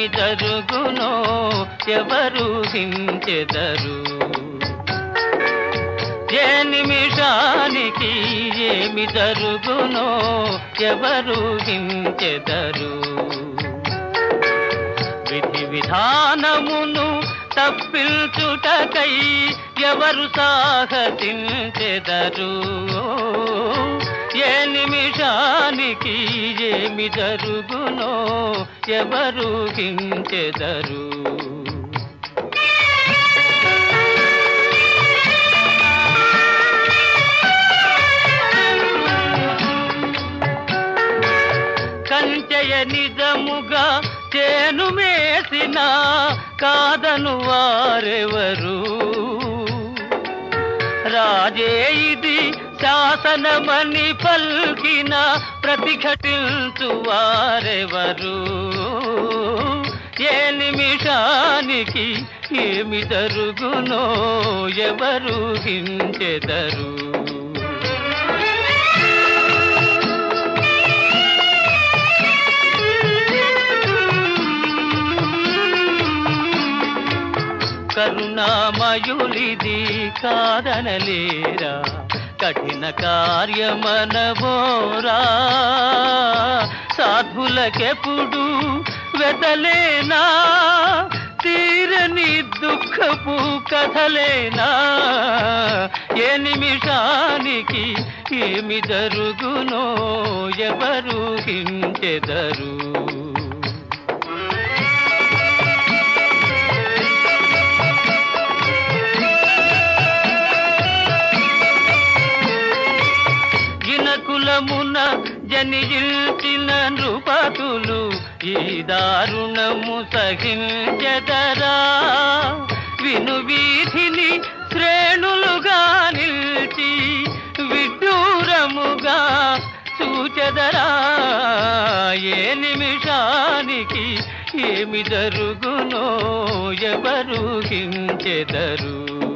జరుగునో ఎవరు హించెదరు ఏ నిమిషానికి ఏమి జరుగునో ఎవరు హించెదరు విధి విధానమును తప్పించుటకై ఎవరు సాహసించెదరు ఏ నిమిషానికి ఏమి జరుగునో ఎవరు హించెదరు కంచెయ నిజముగా చేను మేసిన కాదను వారెవరు రాజే ఇది శాసనమని పల్కిన ప్రతిఘటించు వారెవరు ఏ నిమిషానికి ఏమి జరుగునో ఎవరు హించెదరు కరుణామయులిది కాదనలేరా కఠిన కార్యమనబోరా సాధులకెప్పుడు వెతలేనా తీరని దుఃఖపు కథలేనా ఏ నిమిషానికి ఏమి జరుగునో ఎవరు హించెదరు గినకులమున జనిల్చిన నృపతులు ఈ దారుణము సహించెదరా విను వీధిని శ్రేణులుగా నిల్చి విడ్డూరముగా చూచెదరా ఏ నిమిషానికి ఏమి జరుగునో ఎవరు హించెదరు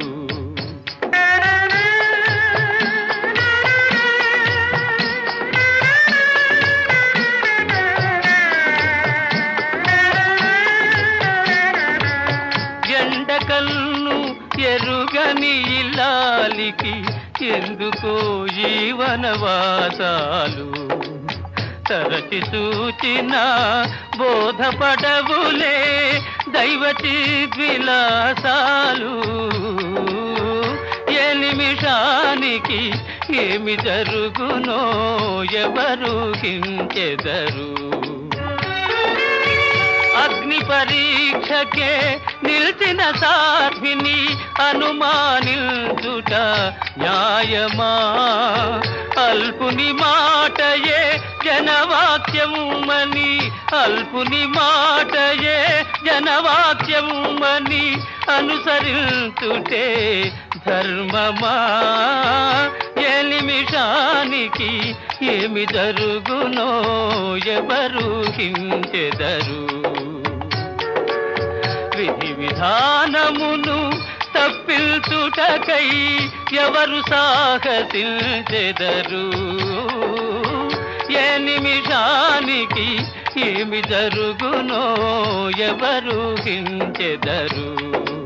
ఎండకల్ను ఎరుగని ఇల్లాలికి ఎందుకో జీవనవాసాలు తరచి సూచిన బోధపడవులే దైవచి విలాసాలు ఏ నిమిషానికి ఏమి జరుగునో ఎవరు హించెదరు అగ్ని పరీక్షకే నిలిచిన సాధ్విని అనుమానించుట న్యాయమా అల్పుని మాటయే జనవాక్యముమని అల్పుని మాటయే జనవాక్యముమని అనుసరించుటే ధర్మమా ఏ నిమిషానికి ఏమి జరుగునో ఎవరు హించెదరు విధి విధానమును తప్పించుటకై ఎవరు సాహసించెదరు ఏ నిమిషానికి ఏమి జరుగునో ఎవరు హించెదరు